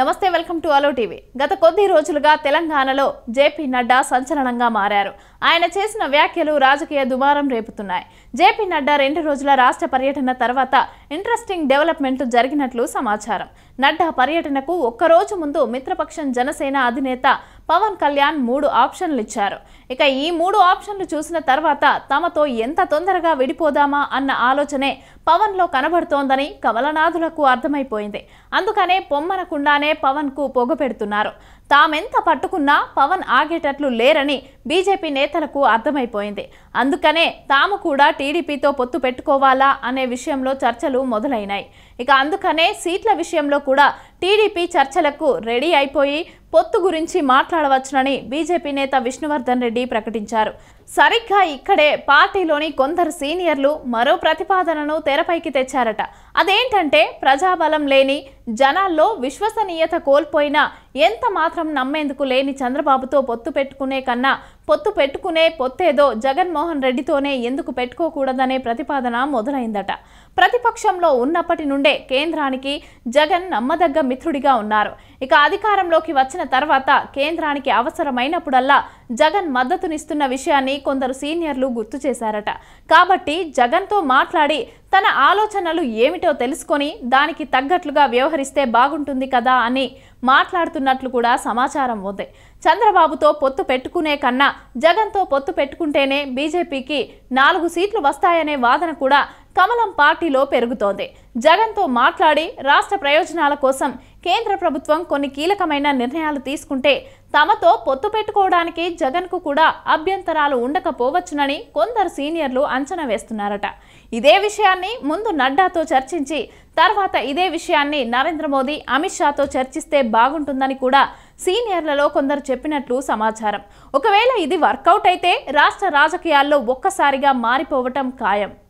నమస్తే welcome to allow TV గత కొద్ది రోజులుగా తెలంగాణలో జేపీ నడ్డా సంచలనంగా మారారు ఆయన చేసిన వ్యాఖ్యలు రాజకీయ దుమారం రేపుతున్నాయి జేపీ నడ్డా రెండు రోజుల రాష్ట్ర పర్యటన తర్వాత ఇంట్రెస్టింగ్ డెవలప్మెంట్లు జరిగినట్లు సమాచారం నడ్డా పర్యటనకు ఒక్కరోజు ముందు మిత్రపక్షం జనసేన అధినేత పవన్ కళ్యాణ్ మూడు ఆప్షన్లు ఇచ్చారు ఇక ఈ మూడు ఆప్షన్లు చూసిన తర్వాత తమతో ఎంత తొందరగా విడిపోదామా అన్న ఆలోచనే పవన్లో కనబడుతోందని కమలనాథులకు అర్థమైపోయింది అందుకనే పొమ్మనకుండానే పవన్కు పొగ పెడుతున్నారు తామెంత పట్టుకున్నా పవన్ ఆగేటట్లు లేరని బీజేపీ నేతలకు అర్థమైపోయింది అందుకనే తాము కూడా టీడీపీతో పొత్తు పెట్టుకోవాలా అనే విషయంలో చర్చలు మొదలైనాయి ఇక అందుకనే సీట్ల విషయంలో కూడా టీడీపీ చర్చలకు రెడీ అయిపోయి పొత్తు గురించి మాట్లాడవచ్చునని బీజేపీ నేత విష్ణువర్ధన్ రెడ్డి ప్రకటించారు సరిగ్గా ఇక్కడే పార్టీలోని కొందరు సీనియర్లు మరో ప్రతిపాదనను తెరపైకి తెచ్చారట అదేంటంటే ప్రజాబలం లేని జనాల్లో విశ్వసనీయత కోల్పోయినా ఎంత మాత్రం నమ్మేందుకు లేని చంద్రబాబుతో పొత్తు పెట్టుకునే కన్నా పొత్తు పెట్టుకునే పొత్తేదో జగన్మోహన్ రెడ్డితోనే ఎందుకు పెట్టుకోకూడదనే ప్రతిపాదన మొదలైందట ప్రతిపక్షంలో ఉన్నప్పటి నుండే కేంద్రానికి జగన్ నమ్మదగ్గ మిత్రుడిగా ఉన్నారు ఇక అధికారంలోకి వచ్చిన తర్వాత కేంద్రానికి అవసరమైనప్పుడల్లా జగన్ మద్దతునిస్తున్న విషయాన్ని కొందరు సీనియర్లు గుర్తు చేశారట కాబట్టి జగన్తో మాట్లాడి తన ఆలోచనలు ఏమిటో తెలుసుకొని దానికి తగ్గట్లుగా వ్యవహరిస్తే బాగుంటుంది కదా అని మాట్లాడుతున్నట్లు కూడా సమాచారం ఉంది చంద్రబాబుతో పొత్తు పెట్టుకునే కన్నా జగన్తో పొత్తు పెట్టుకుంటేనే బీజేపీకి నాలుగు సీట్లు వస్తాయనే వాదన కూడా కమలం పార్టీలో పెరుగుతోంది జగన్తో మాట్లాడి రాష్ట్ర ప్రయోజనాల కోసం కేంద్ర ప్రభుత్వం కొన్ని కీలకమైన నిర్ణయాలు తీసుకుంటే తమతో పొత్తు పెట్టుకోవడానికి జగన్కు కూడా అభ్యంతరాలు ఉండకపోవచ్చునని కొందరు సీనియర్లు అంచనా వేస్తున్నారట ఇదే విషయాన్ని ముందు నడ్డాతో చర్చించి తర్వాత ఇదే విషయాన్ని నరేంద్ర మోదీ అమిత్ షాతో చర్చిస్తే బాగుంటుందని కూడా సీనియర్లలో కొందరు చెప్పినట్లు సమాచారం ఒకవేళ ఇది వర్కౌట్ అయితే రాష్ట్ర రాజకీయాల్లో ఒక్కసారిగా మారిపోవటం ఖాయం